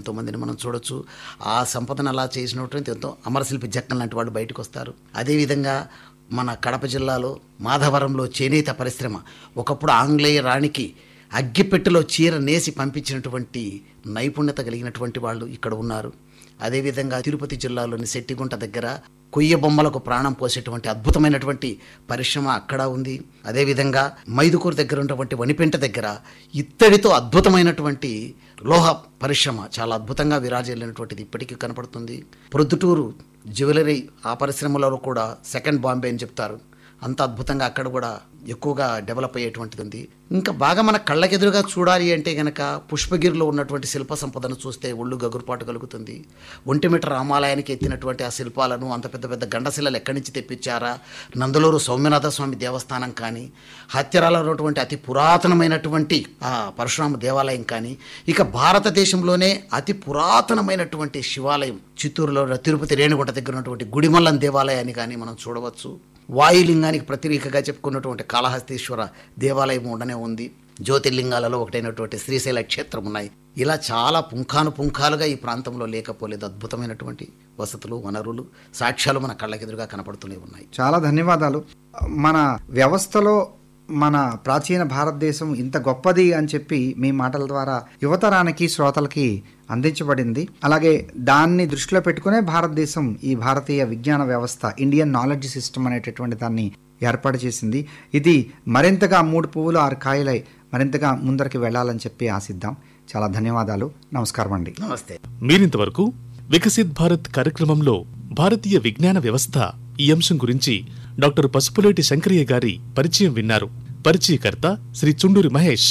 ఎంతోమందిని మనం చూడొచ్చు ఆ సంపదను అలా చేసినటువంటి ఎంతో అమరశిల్పి జక్కన్ లాంటి వాళ్ళు బయటకు వస్తారు అదేవిధంగా మన కడప జిల్లాలో మాధవరంలో చేనేత పరిశ్రమ ఒకప్పుడు ఆంగ్లేయ రాణికి అగ్గిపెట్టెలో చీర నేసి పంపించినటువంటి నైపుణ్యత కలిగినటువంటి వాళ్ళు ఇక్కడ ఉన్నారు అదేవిధంగా తిరుపతి జిల్లాలోని శెట్టిగుంట దగ్గర కొయ్య బొమ్మలకు ప్రాణం పోసేటువంటి అద్భుతమైనటువంటి పరిశ్రమ అక్కడ ఉంది అదేవిధంగా మైదుకూరు దగ్గర ఉన్నటువంటి వనిపెంట దగ్గర ఇత్తడితో అద్భుతమైనటువంటి లోహ పరిశ్రమ చాలా అద్భుతంగా విరాజిల్లినటువంటిది ఇప్పటికీ కనపడుతుంది ప్రొద్దుటూరు జ్యువెలరీ ఆ పరిశ్రమలో కూడా సెకండ్ బాంబే అని చెప్తారు అంత అద్భుతంగా అక్కడ కూడా ఎక్కువగా డెవలప్ అయ్యేటువంటిది ఉంది ఇంకా బాగా మన కళ్ళకెదురుగా చూడాలి అంటే గనక పుష్పగిరిలో ఉన్నటువంటి శిల్ప సంపదను చూస్తే ఒళ్ళు గగురుపాటు కలుగుతుంది ఒంటిమిట రామాలయానికి ఎత్తినటువంటి ఆ శిల్పాలను అంత పెద్ద పెద్ద గండశిలలు ఎక్కడి నుంచి తెప్పించారా నందలూరు సౌమ్యనాథ స్వామి దేవస్థానం కానీ హత్యరాలో ఉన్నటువంటి అతి పురాతనమైనటువంటి ఆ పరశురామ దేవాలయం కానీ ఇక భారతదేశంలోనే అతి పురాతనమైనటువంటి శివాలయం చిత్తూరులో తిరుపతి రేణుగుంట దగ్గర ఉన్నటువంటి గుడిమల్లం దేవాలయాన్ని కానీ మనం చూడవచ్చు వాయులింగానికి ప్రతిరేకగా చెప్పుకున్నటువంటి కాళహస్తీశ్వర దేవాలయం ఉండనే ఉంది జ్యోతిర్లింగాలలో ఒకటైనటువంటి శ్రీశైల క్షేత్రం ఉన్నాయి ఇలా చాలా పుంఖాను పుంఖాలుగా ఈ ప్రాంతంలో లేకపోలేదు అద్భుతమైనటువంటి వసతులు వనరులు సాక్ష్యాలు మన కళ్ళకెదురుగా కనపడుతూనే ఉన్నాయి చాలా ధన్యవాదాలు మన వ్యవస్థలో మన ప్రాచీన భారతదేశం ఇంత గొప్పది అని చెప్పి మీ మాటల ద్వారా యువతరానికి శ్రోతలకి అందించబడింది అలాగే దాన్ని దృష్టిలో పెట్టుకునే భారతదేశం ఈ భారతీయ విజ్ఞాన వ్యవస్థ ఇండియన్ నాలెడ్జ్ సిస్టమ్ అనేటటువంటి దాన్ని ఏర్పాటు చేసింది ఇది మరింతగా మూడు పువ్వులు ఆరు కాయలై మరింతగా ముందరికి వెళ్ళాలని చెప్పి ఆశిద్దాం చాలా ధన్యవాదాలు నమస్కారం అండి నమస్తే మీరింతవరకు వికసిత్ భారత్ కార్యక్రమంలో భారతీయ విజ్ఞాన వ్యవస్థ ఈ అంశం గురించి డాక్టర్ పసుపులేటి శంకరయ్య గారి పరిచయం విన్నారు పరిచయకర్త శ్రీ చుండూరి మహేష్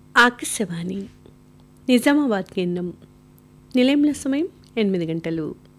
ఆకాశవాణి నిజామాబాద్ కేంద్రం నిలయంలో సమయం ఎనిమిది గంటలు